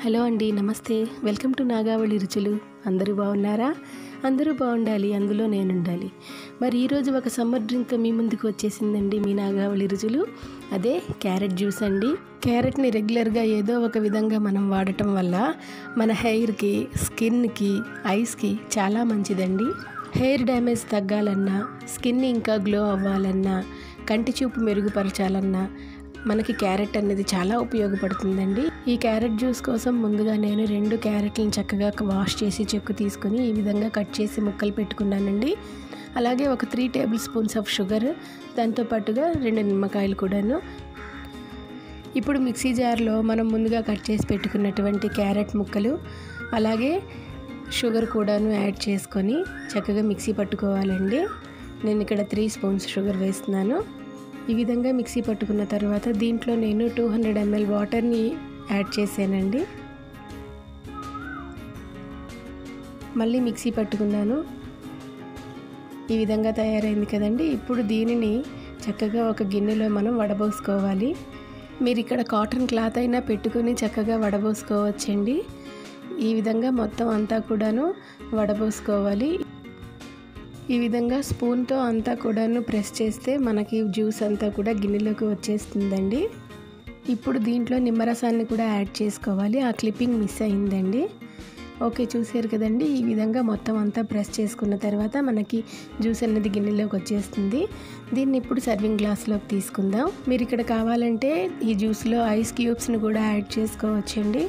hello అండి నమస్తే welcome to Nagavali రుచులు అందరూ బాగున్నారా అందరూ బాగుండాలి అందులో నేను ఉండాలి మరి ఈరోజు ఒక సమ్మర్ డ్రింక్తో మీ ముందుకు వచ్చేసిందండి మీ నాగావళి రుచులు అదే క్యారెట్ జ్యూస్ అండి క్యారెట్ని రెగ్యులర్గా ఏదో ఒక విధంగా మనం వాడటం వల్ల మన హెయిర్కి స్కిన్కి ఐస్కి చాలా మంచిదండి హెయిర్ డ్యామేజ్ తగ్గాలన్నా స్కిన్ ఇంకా గ్లో అవ్వాలన్నా కంటి చూపు మెరుగుపరచాలన్నా మనకి క్యారెట్ అనేది చాలా ఉపయోగపడుతుందండి ఈ క్యారెట్ జ్యూస్ కోసం ముందుగా నేను రెండు క్యారెట్లను చక్కగా వాష్ చేసి చెక్కు తీసుకొని ఈ విధంగా కట్ చేసి ముక్కలు పెట్టుకున్నానండి అలాగే ఒక three tablespoons of sugar దాంతోపాటుగా రెండు నిమ్మకాయలు కూడాను ఇప్పుడు మిక్సీ జార్లో మనం ముందుగా కట్ చేసి పెట్టుకున్నటువంటి క్యారెట్ ముక్కలు అలాగే షుగర్ కూడాను యాడ్ చేసుకొని చక్కగా మిక్సీ పట్టుకోవాలండి నేను ఇక్కడ త్రీ స్పూన్స్ షుగర్ వేస్తున్నాను ఈ విధంగా మిక్సీ పట్టుకున్న తర్వాత దీంట్లో నేను టూ హండ్రెడ్ ఎంఎల్ వాటర్ని యాడ్ చేశానండి మళ్ళీ మిక్సీ పట్టుకున్నాను ఈ విధంగా తయారైంది కదండి ఇప్పుడు దీనిని చక్కగా ఒక గిన్నెలో మనం వడబోసుకోవాలి మీరు ఇక్కడ కాటన్ క్లాత్ అయినా పెట్టుకొని చక్కగా వడబోసుకోవచ్చండి ఈ విధంగా మొత్తం అంతా కూడాను వడబోసుకోవాలి ఈ విధంగా స్పూన్తో అంతా కూడాను ప్రెస్ చేస్తే మనకి జ్యూస్ అంతా కూడా గిన్నెలోకి వచ్చేస్తుందండి ఇప్పుడు దీంట్లో నిమ్మరసాన్ని కూడా యాడ్ చేసుకోవాలి ఆ క్లిప్పింగ్ మిస్ అయిందండి ఓకే చూసారు కదండి ఈ విధంగా మొత్తం అంతా ప్రెస్ చేసుకున్న తర్వాత మనకి జ్యూస్ అనేది గిన్నెలోకి వచ్చేస్తుంది దీన్ని ఇప్పుడు సర్వింగ్ గ్లాస్లోకి తీసుకుందాం మీరు ఇక్కడ కావాలంటే ఈ జ్యూస్లో ఐస్ క్యూబ్స్ని కూడా యాడ్ చేసుకోవచ్చండి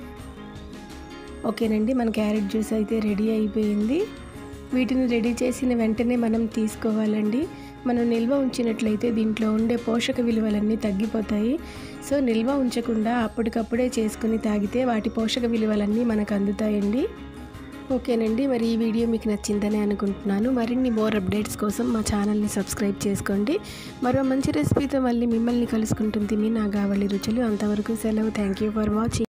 ఓకేనండి మన క్యారెట్ జ్యూస్ అయితే రెడీ అయిపోయింది వీటిని రెడీ చేసిన వెంటనే మనం తీసుకోవాలండి మనం నిల్వ ఉంచినట్లయితే దీంట్లో ఉండే పోషక విలువలన్నీ తగ్గిపోతాయి సో నిల్వ ఉంచకుండా అప్పటికప్పుడే చేసుకుని తాగితే వాటి పోషక విలువలన్నీ మనకు అందుతాయండి ఓకేనండి మరి ఈ వీడియో మీకు నచ్చిందని అనుకుంటున్నాను మరిన్ని మోర్ అప్డేట్స్ కోసం మా ఛానల్ని సబ్స్క్రైబ్ చేసుకోండి మరో మంచి రెసిపీతో మళ్ళీ మిమ్మల్ని కలుసుకుంటుంది మీ నాగావళి రుచులు అంతవరకు సెలవు థ్యాంక్ యూ ఫర్ వాచింగ్